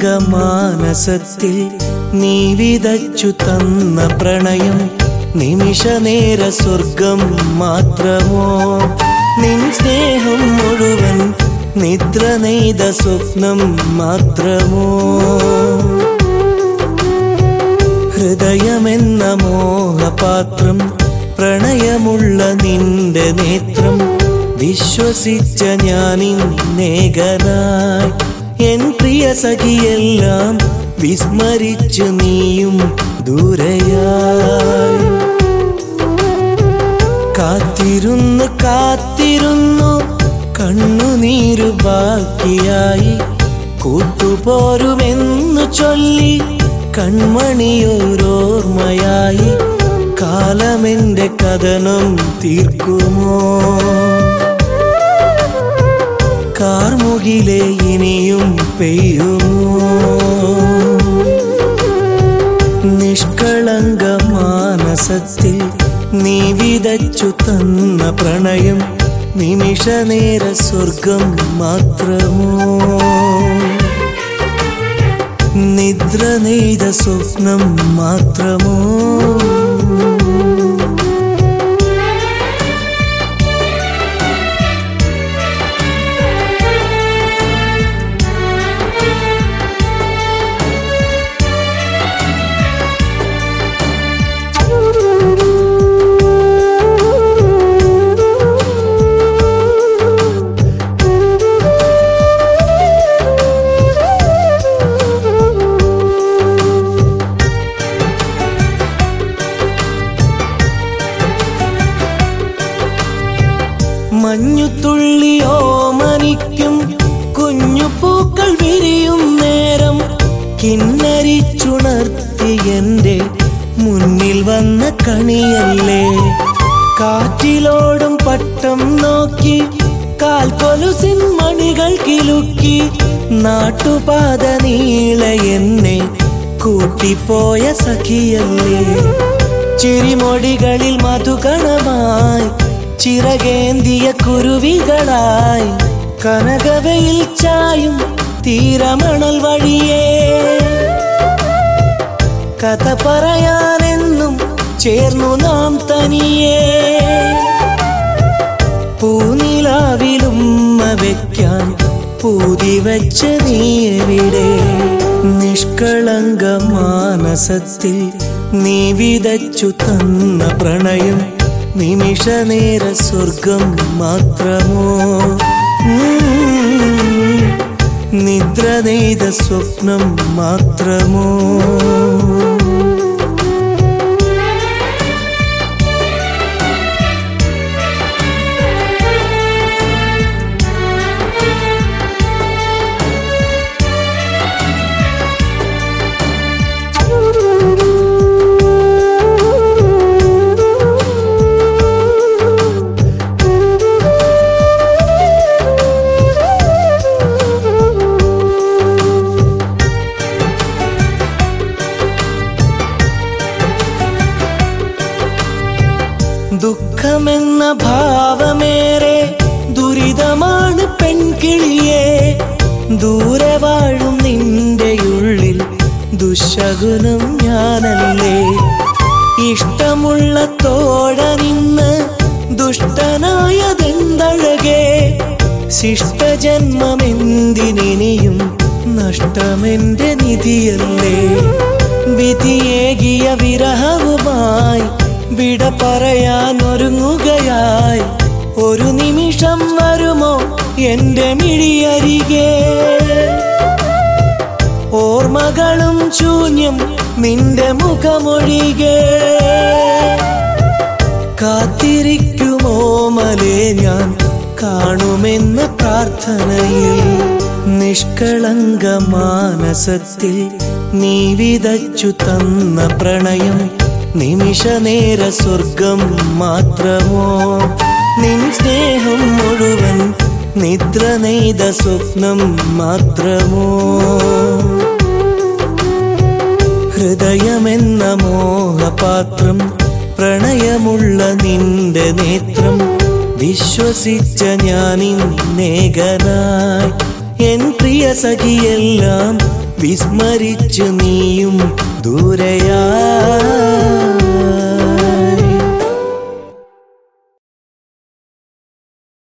നിഷ്കളങ്കമാനസത്തിൽ നീ വിതച്ചു തന്ന പ്രണയം നിമിഷനേര സ്വർഗം മാത്രമോ നിൻ സ്നേഹം മുഴുവൻ നിദ്ര നെയ്ത സ്വപ്നം മാത്രമോ ഹൃദയമെന്ന മോഹപാത്രം പ്രണയമുള്ള നിന്റെ നേത്രം വിശ്വസിച്ച ഞാനിന്നേകനായി എൻ പ്രിയ സഖിയെല്ലാം വിസ്മരിച്ചു നീയും ദൂരയായി കാത്തിരുന്നു കാത്തിരുന്നു കണ്ണുനീരു ബാക്കിയായി കൂട്ടുപോരുമെന്നു ചൊല്ലി കൺമണിയോരോർമ്മയായി കാലമെന്റെ കഥനം തീർക്കുമോ കാർമുകിലെ ഇനിയും പെയ്യുമോ നിഷ്കളങ്ക മാനസത്തിൽ നീ വിതച്ചു തന്ന പ്രണയം നിമിഷനേര സ്വർഗം മാത്രമോ നിദ്ര നെയ്ത സ്വപ്നം മാത്രമോ മഞ്ഞുതുള്ളിയോ മനിക്കും കുഞ്ഞു പൂക്കൾ വിരിയും നേരം കിന്നരിച്ചുണർത്തി എന്റെ മുന്നിൽ വന്ന കണിയല്ലേ കാറ്റിലോടും പട്ടം നോക്കി കാൽ കൊലുസിൻ മണികൾ കിലുക്കി നാട്ടുപാത നീള എന്നെ കൂട്ടിപ്പോയ സഖിയല്ലേ ചിരിമൊടികളിൽ മധുകണമായി ചിറകേന്തിയ കുരുവികളായി കനകവയിൽ ചായും തീരമണൽ വഴിയേ കഥ പറയാനെന്നും ചേർന്നു നാം തനിയേ പൂനിലാവിലുമ്മ വെക്കാൻ പൂതി വെച്ച നീ എവിടെ നിഷ്കളങ്ക മാനസത്തിൽ നീ വിതച്ചു തന്ന പ്രണയം നിമിഷനേര സ്വർഗം മാത്രമോ ഉം, നിദ്ര നെയ്ത സ്വപ്നം മാത്രമോ ദുഃഖമെന്ന ഭാവമേറെ ദുരിതമാണ് പെൺകിളിയെ ദൂരെ വാഴും നിന്റെ ഉള്ളിൽ ദുശകുനം ഞാനല്ലേ ഇഷ്ടമുള്ള തോഴ നിന്ന് ദുഷ്ടനായതെന്തഴകേ ശിഷ്ടജന്മമെന്തിനിയും നഷ്ടമെന്റെ നിധിയല്ലേ വിധിയേകിയ വിരഹവുമായി വിട പറയാൻ ഒരുങ്ങുകയായി ഒരു നിമിഷം വരുമോ എന്റെ മിഴിയരികെ ഓർമ്മകളും ശൂന്യം നിന്റെ മുഖമൊഴികെ കാത്തിരിക്കുമോ മലേ ഞാൻ കാണുമെന്ന് പ്രാർത്ഥനയിൽ നിഷ്കളങ്ക മാനസത്തിൽ നീ വിതച്ചു തന്ന പ്രണയം നിമിഷനേര സ്വർഗം മാത്രമോ നിൻ സ്നേഹം മുഴുവൻ നിദ്ര നെയ്ത സ്വപ്നം മാത്രമോ ഹൃദയമെന്ന മോഹപാത്രം പ്രണയമുള്ള നിന്റെ നേത്രം വിശ്വസിച്ച ഞാനിന്നേകനായി എൻ പ്രിയ സഖിയെല്ലാം വിസ്മരിച്ചു നീയും ദൂരയാ